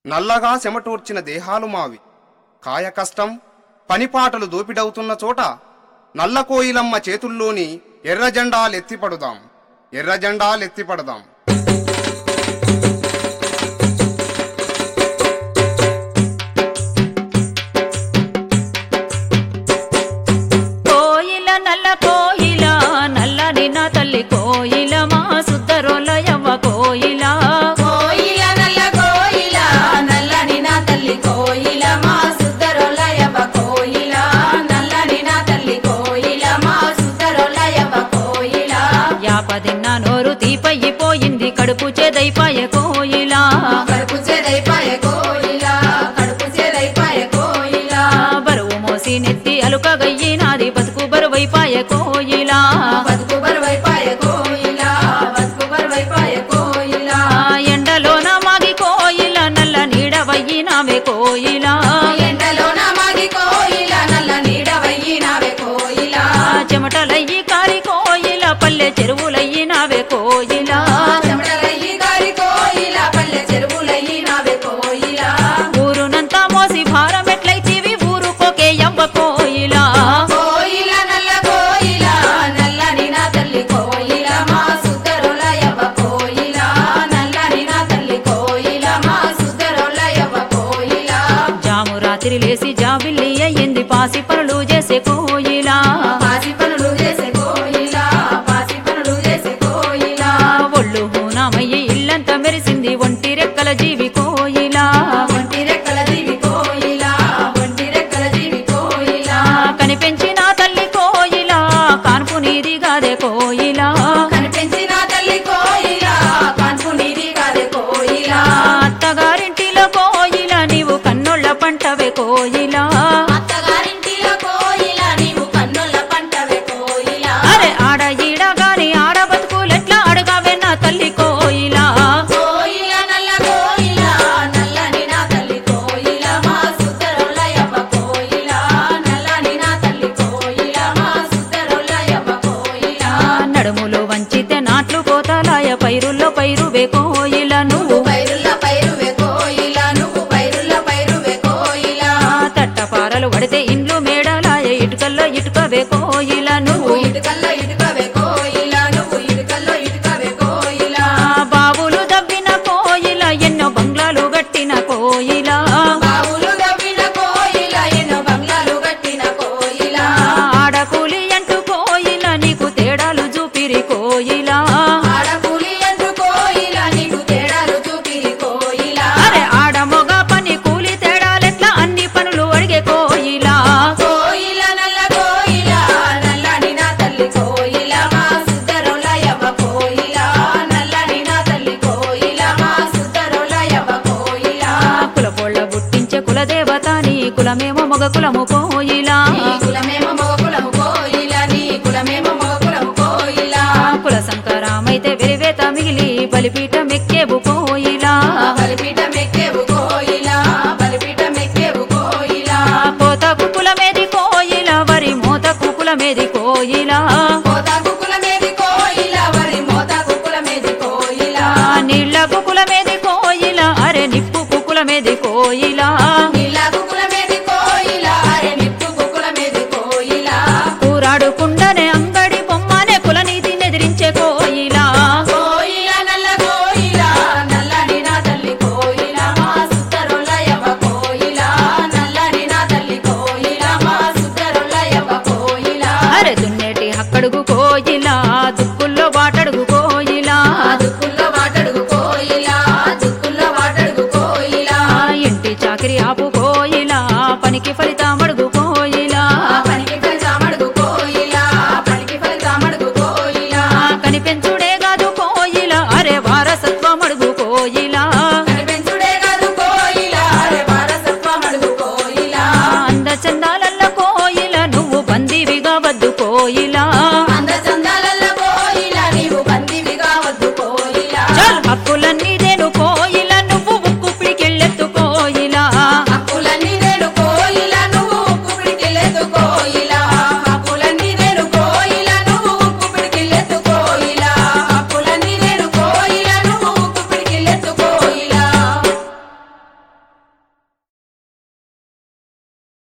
నల్లగా చెమటూర్చిన దేహాలు మావి కాయ కష్టం పనిపాటలు దోపిడవుతున్న చోట నల్ల కోయిలమ్మ చేతుల్లోని ఎర్ర జెండాలెత్తిపడుదాం ఎర్ర జెండాలెత్తిపడదాం కోయిల నల్ల కోయిల నల్లని నా తల్లి కోయిల మా సుద్దరోల యవ్వ కోయిల కోయిల నల్ల కోయిల నల్లని నా తల్లి కోయిల మా సుద్దరొల్లయవ కోయిల నల్లని నా తల్లి కోయిల మా సుద్దరొల్లయవ కోయిల యాపదిన్న నోరు తీపయ్యిపోయింది కడుపు చెదైపాయ కోయిల కడుపు చెదైపాయ కోయిల కడుపు చెదైపాయ కోయిల బరువు మోసి నెత్తి అలుక గయ్యినాది బతుకు బరువైపాయ కోయిల బతుకు బరువైపాయ కోయిల బతుకు బరువైపాయ కోయిల ఎండలోన మాగి కోయిల నల్ల నీడవయ్యినావే కోయిల ఎండలోన మాగి కోయిల నల్ల నీడవయ్యినావే కోయిల చెమటలయ్యి కారి కోయిల పల్లె చెరువులయ్యినావే కోయిల చెమటలయ్యి గారి కోయిల పల్లె చెరువులయ్యినావే కోయిల ఊరునంతా మోసి భారం ఎట్లయితీవి ఊరుకోకే యవ్వ కోయిల కోయిల నల్ల కోయిల నల్లని నా తల్లి కోయిల మా సుద్దరులయవ కోయిల నల్లని నా తల్లి కోయిల మా సుద్దరులయవ కోయిల జాము రాత్రి లేసి జాబిల్లి అయ్యింది పాసి పనులు చేసే కోయిల పాసి పనులు చేసే కోయిల పాసి పనులు చేసే కోయిల ఒళ్ళు హూనామయ్యి ఇల్లంతా మెరిసింది ఒంటి రెక్కల జీవి కోయిల ఒంటి రెక్కల జీవి కోయిల ఒంటి రెక్కల జీవి కోయిల కనిపెంచిన తల్లి కోయిల కాన్పు నీది గాదే కోయిల కనిపించిన తల్లి కోయిల కాన్పు నీది కాదే కోయిల అత్తగారింటిలో కోయిల నీవు కన్నోళ్ళ పంటవే కోయిల అత్తగారింటిలో కోయిల నీవు కన్నుల పంటవే కోయిల అరే ఆడ ఈడ గాని ఆడ బతుకులెట్లా అడగావే నా తల్లి కోయిల కోయిల నల్ల కోయిల నల్లని నా తల్లి కోయిల మా సుద్దరులయవ్వ కోయిల నల్లని నా తల్లి కోయిల మా సుద్దరులయవ్వ కోయిల నడుములు వంచితే నాట్లు కోతాలాయ పైరుల్లో పైరువే కోయిల నువ్వు పైరుల్ల పైరువే కోయిల నువ్వు పైరుల్ల పైరువే కోయిల తట్టపారలు పడితే ఇండ్లు మేడలాయ ఇటుకల్లో ఇటుకవే కోయిల నువ్వు నువ్వు ఇటుకల్లో ఇటుకవే కోయిల నువ్వు ఇటుకల్లో ఇటుకవే కోయిల బాబులు దవ్విన కోయిల ఎన్నో బంగ్లాలు గట్టిన కోయిల బావులు దవ్విన కోయిల ఎన్నో బంగ్లాలు కట్టిన కోయిల ఆడకూలి అంటూ కోయిల నీకు తేడాలు చూపిరి కోయిల ఆడకూలి అంటూ కోయిల నీకు తేడాలు చూపిరి కోయిల అరే ఆడ మొగ పని కూలి తేడాలెట్లా అన్ని పనులు అడిగే కోయిల కోయిల నల్ల కోయిల నల్లని నా తల్లి కోయిల మా సుద్దరులయవ్వ కోయిల నల్లని నా తల్లి కోయిల మా సుద్దరులయవ్వ కోయిల కులపోళ్ళ పుట్టించే కులదేవత నీ కులమేమో మొగ కులము కోయిల నీ కులమేమో మగ కులము కోయిల నీ కులమేమో మగ కులము కోయిల కుల సంకరామైతే వెలివేత మిగిలి బలిపీఠ మెక్కేవు కోయిల బలిపీఠ మెక్కేవు కోయిల బలిపీఠ మెక్కేవు కోయిల కోతకు కులమేది కోయిల వరి మోతకు కులమేది కోయిల కోతాకు కులమేది కోయిల వరి మోతాకు కులమేది కోయిల నీళ్లకు కులమేది కోయిల అరే నిప్పు కులమేది కోయిల